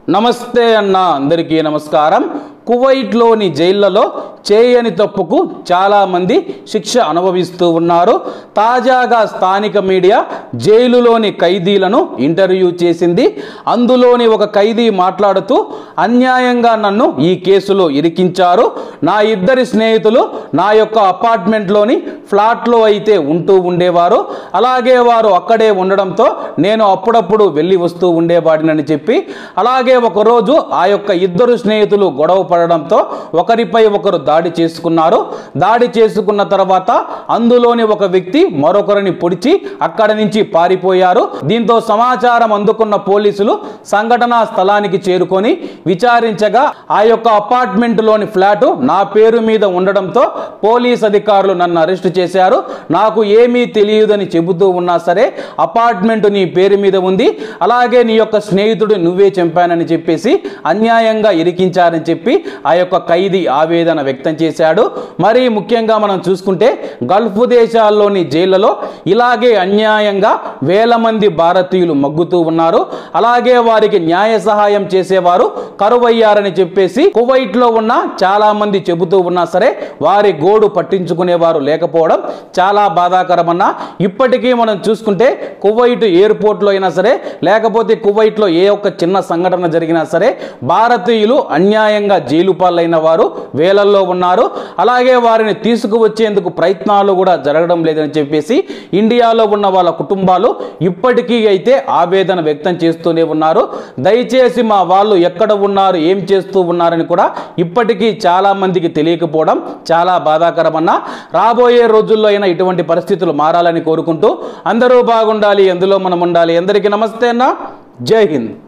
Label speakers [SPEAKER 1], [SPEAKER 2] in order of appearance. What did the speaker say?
[SPEAKER 1] నమస్తే అన్న అందరికీ నమస్కారం కువైట్లోని జైళ్లలో చేయని తప్పుకు చాలామంది శిక్ష అనుభవిస్తూ ఉన్నారు తాజాగా స్థానిక మీడియా జైలులోని ఖైదీలను ఇంటర్వ్యూ చేసింది అందులోని ఒక ఖైదీ మాట్లాడుతూ అన్యాయంగా నన్ను ఈ కేసులో ఇరికించారు నా ఇద్దరి స్నేహితులు నా యొక్క అపార్ట్మెంట్లోని ఫ్లాట్లో అయితే ఉంటూ ఉండేవారు అలాగే వారు అక్కడే ఉండడంతో నేను అప్పుడప్పుడు వెళ్ళి వస్తూ ఉండేవాడినని చెప్పి అలాగే ఒకరోజు ఆ యొక్క ఇద్దరు స్నేహితులు గొడవ పడడంతో ఒకరిపై ఒకరు దాడి చేసుకున్నారు దాడి చేసుకున్న తర్వాత అందులోని ఒక వ్యక్తి మరొకరిని పొడిచి అక్కడ నుంచి పారిపోయారు దీంతో సమాచారం అందుకున్న పోలీసులు సంఘటనా స్థలానికి చేరుకొని విచారించగా ఆ యొక్క అపార్ట్మెంట్లోని ఫ్లాటు నా పేరు మీద ఉండడంతో పోలీస్ అధికారులు నన్ను అరెస్ట్ చేశారు నాకు ఏమీ తెలియదని చెబుతూ ఉన్నా సరే అపార్ట్మెంట్ నీ పేరు మీద ఉంది అలాగే నీ యొక్క స్నేహితుడు నువ్వే చంపానని చెప్పేసి అన్యాయంగా ఇరికించారని చెప్పి ఆ యొక్క ఖైదీ ఆవేదన వ్యక్తం చేశాడు మరి ముఖ్యంగా మనం చూసుకుంటే గల్ఫ్ దేశాల్లోని జైళ్లలో ఇలాగే అన్యాయంగా వేల మంది భారతీయులు మగ్గుతూ ఉన్నారు అలాగే వారికి న్యాయ సహాయం చేసేవారు కరువయ్యారని చెప్పేసి కువైట్ లో ఉన్న చాలా మంది చెబుతూ ఉన్నా సరే వారి గోడు పట్టించుకునేవారు లేకపోవడం చాలా బాధాకరమన్న ఇప్పటికీ మనం చూసుకుంటే కువైట్ ఎయిర్పోర్ట్ లో అయినా సరే లేకపోతే కువైట్ లో ఏ ఒక్క చిన్న సంఘటన జరిగినా సరే భారతీయులు అన్యాయంగా జైలు పాలైన వారు వేలల్లో ఉన్నారు అలాగే వారిని తీసుకువచ్చేందుకు ప్రయత్నాలు కూడా జరగడం లేదని చెప్పేసి ఇండియాలో ఉన్న వాళ్ళ కుటుంబాలు ఇప్పటికీ అయితే ఆవేదన వ్యక్తం చేస్తూనే ఉన్నారు దయచేసి మా వాళ్ళు ఎక్కడ ఉన్నారు ఏం చేస్తూ ఉన్నారని కూడా ఇప్పటికీ చాలా మందికి తెలియకపోవడం చాలా బాధాకరమన్న రాబోయే రోజుల్లో అయినా ఇటువంటి పరిస్థితులు మారాలని కోరుకుంటూ అందరూ బాగుండాలి ఎందులో మనం ఉండాలి అందరికీ నమస్తే అన్న జై హింద్